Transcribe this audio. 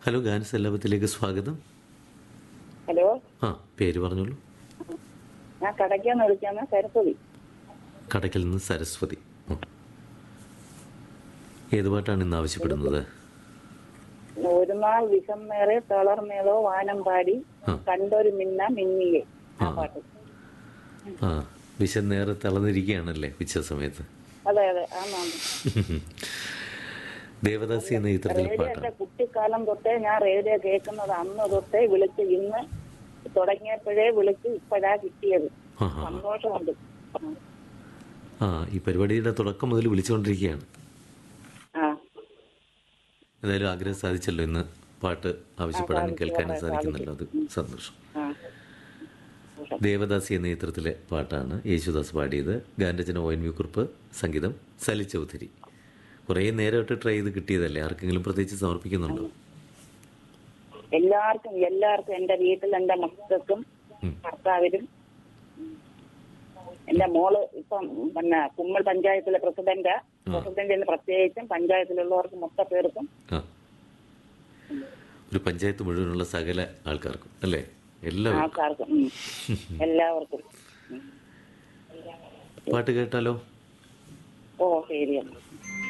Hello ഗാനസ് എല്ലാപത്തിലേക്ക് സ്വാഗതം hello ആ പേര് പറഞ്ഞോളൂ ഞാൻ കടയ്ക്കാന്ന് വിളിക്കാന്ന് സരസ്വതി കടയ്ക്കൽ നിന്ന് സരസ്വതി ഉം. ഏത് പാട്ടാണ് ഇന്ന് ആവശ്യപ്പെടുന്നത് ഒരു നാൾ വിഷമേറെ തളർന്നേതോ വാനം പാടി ആ. കണ്ടൊരു മിന്ന മിന്നിയെ ആ ആ. പാട്ട് ആ വിശന്നേറെ തളർന്നിരിക്കുകയാണല്ലേ ഉച്ച സമയത്ത് അതെ അതെ ആന്നാന്ന് ദേവദാസി എന്ന ചിത്രത്തിലെ റേഡിയോ പാട്ടാണ് കുട്ടിക്കാലം തൊട്ടേ ഞാൻ റേഡിയോ കേൾക്കുന്നത് അന്ന് തൊട്ടേ വിളിച്ച് ഇന്ന് തുടങ്ങിയപ്പോഴേ വിളിച്ച് ഇപ്പോഴാ കിട്ടിയത് ആ ആ, സന്തോഷമുണ്ട് ആ ഈ പരിപാടിയുടെ തുടക്കം മുതൽ വിളിച്ചുകൊണ്ടിരിക്കുകയാണ് ആ എന്തായാലും ആഗ്രഹം സാധിച്ചല്ലോ ഇന്ന് പാട്ട് ആവശ്യപ്പെടാനും സാധിച്ചു, കേൾക്കാനും വളരെ സാധിക്കുന്നല്ലോ അത് സന്തോഷം ആ ദേവദാസി എന്ന ചിത്രത്തിലെ പാട്ടാണ് യേശുദാസ് പാടിയത് ഗാനരചന ഒ എൻ വി കുറുപ്പ് സംഗീതം സലി ചൗധരി കുറേ നേരമായിട്ട് ട്രൈ ചെയ്ത് കിട്ടിയതല്ലേ ആർക്കെങ്കിലും പ്രത്യേകിച്ച് സമർപ്പിക്കുന്നുണ്ടോ എല്ലാവർക്കും എല്ലാവർക്കും എന്റെ വീട്ടിൽ എന്റെ മക്കൾക്കും ഉം. ഭർത്താവിനും ഉം. എന്റെ മോള് ഇപ്പം പിന്നെ കുമ്മൽ പഞ്ചായത്തിലെ പ്രസിഡന്റ് പ്രസിഡന്റിന് പ്രത്യേകിച്ചും പഞ്ചായത്തിലുള്ളവർക്ക് മൊത്ത പേർക്കും ആ ഒരു പഞ്ചായത്ത് മുഴുവനുള്ള സകല ആൾക്കാർക്കും അല്ലേ എല്ലാവരും ആൾക്കാർക്കും ഉം. എല്ലാവർക്കും ഉം. പാട്ട് കേട്ടാലോ ഓ ശരി എന്നാ.